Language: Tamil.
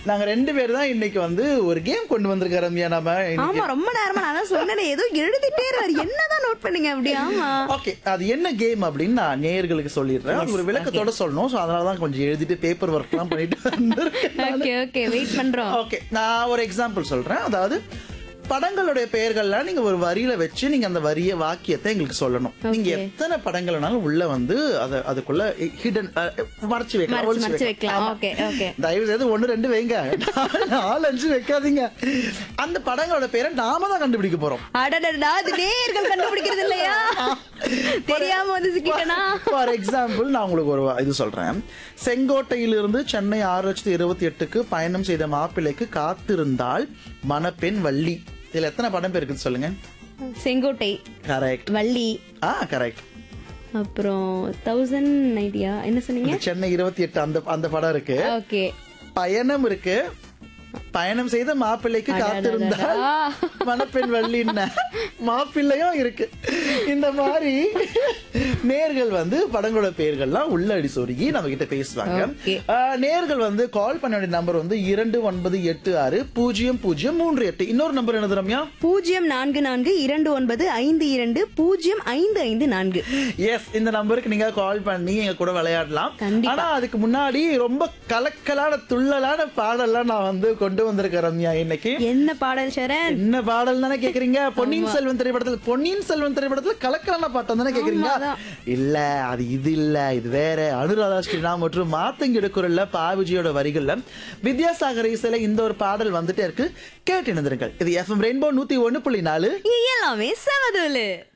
நாங்க ரெண்டு பேர் தான் இன்னைக்கு வந்து ஒரு கேம் கொண்டு வந்திருக்கோம் ரம்யா நாம இன்னைக்கு. ஆமா ரொம்ப நேரமா நான் தான் சொன்னேனே ஏதோ எழுதிட்டே இருவாரு என்னதான் நோட் பண்ணீங்க அப்படி ஆமா ஓகே அது என்ன கேம் அப்படின்னு நான் நேயர்களுக்கு சொல்லிடுறேன் அது ஒரு விளக்கத்தோட சொல்லணும் ஸோ அதனால தான் கொஞ்சம் எழுதிட்டு பேப்பர் ஒர்க்லாம் பண்ணிட்டு வந்திருக்கேன் ஓகே ஓகே வெயிட் பண்றோம் ஓகே நான் ஒரு எக்ஸாம்பிள் சொல்றேன் அதாவது படங்களுடைய பெயர்கள்லாம் நீங்க ஒரு வரியில வச்சு நீங்க அந்த வரிய வாக்கியத்தை எங்களுக்கு சொல்லணும் நீங்க எத்தனை படங்கள் வேணாலும் உள்ள வந்து அத அதுக்குள்ள ஹிடன் மறைச்சு வைக்கலாம் மறைச்சு ஒளிச்சு மறைச்சு வைக்கலாம் வைக்கலாம் ஓகே ஓகே தயவு செய்து ஒண்ணு ரெண்டு வைங்க நாலு அஞ்சு வைக்காதீங்க அந்த படங்களோட பேரை நாம தான் கண்டுபிடிக்க போறோம் அடடடா அது நேர்கள் கண்டுபிடிக்கிறது இல்லையா தெரியாம வந்து சிக்கிட்டனா ஃபார் எக்ஸாம்பிள் நான் உங்களுக்கு ஒரு இது சொல்றேன் செங்கோட்டையிலிருந்து சென்னை ஆறு லட்சத்தி இருபத்தி எட்டுக்கு பயணம் செய்த மாப்பிள்ளைக்கு காத்திருந்தால் மணப்பெண் வள்ளி இதுல எத்தனை படம் பேர் இருக்குது சொல்லுங்க செங்கோட்டை கரெக்ட் வள்ளி ஆ கரெக்ட் அப்புறம் தௌசண்ட் நைன்டியா என்ன சொன்னீங்க சென்னை இருபத்தி எட்டு அந்த அந்த படம் இருக்கு ஓகே பயணம் இருக்கு பயணம் செய்த மாப்பிள்ளைக்கு காத்திருந்தால் மணப்பெண் வள்ளின்ன மாப்பிள்ளையும் இருக்கு இந்த மாதிரி நேர்கள் வந்து படங்களோட பெயர்கள்லாம் உள்ளடி சொருகி நம்ம கிட்ட பேசுவாங்க Okay. ஆஹ், நேர்கள் வந்து கால் பண்ண வேண்டிய நம்பர் வந்து இரண்டு ஒன்பது எட்டு ஆறு பூஜ்ஜியம் பூஜ்ஜியம் மூன்று எட்டு இன்னொரு நம்பர் என்னது ரம்யா பூஜ்ஜியம் நான்கு நான்கு இரண்டு ஒன்பது ஐந்து இரண்டு பூஜ்ஜியம் ஐந்து ஐந்து நான்கு எஸ் இந்த நம்பருக்கு நீங்க கால் பண்ணி எங்க கூட விளையாடலாம் கண்டிப்பா. ஆனா அதுக்கு முன்னாடி ரொம்ப கலக்கலான துள்ளலான பாடல்லாம் நான் வந்து கொண்டு வந்திருக்கேன் ரம்யா இன்னைக்கு என்ன பாடல் சரண் என்ன பாடல் தானே கேக்குறீங்க பொன்னியின் செல்வன் திரைப்படத்துல பொன்னியின் செல்வன் திரைப்படத்துல கலக்கலான பாட்டம் தானே கேக்குறீங்க இல்ல அது இது இல்ல இது வேற அனுராதா ஸ்ரீனா மற்றும் மாத்தங்கிட குரல்ல பாவிஜியோட வரிகள்ல வித்யாசாகர் இசையில இந்த ஒரு பாடல் வந்துட்டே இருக்கு கேட்டு இணைந்திருங்கள் இது எஃப்எம் ரெயின்போ நூத்தி ஒண்ணு புள்ளி நாலு இங்க எல்லாமே சமதூலு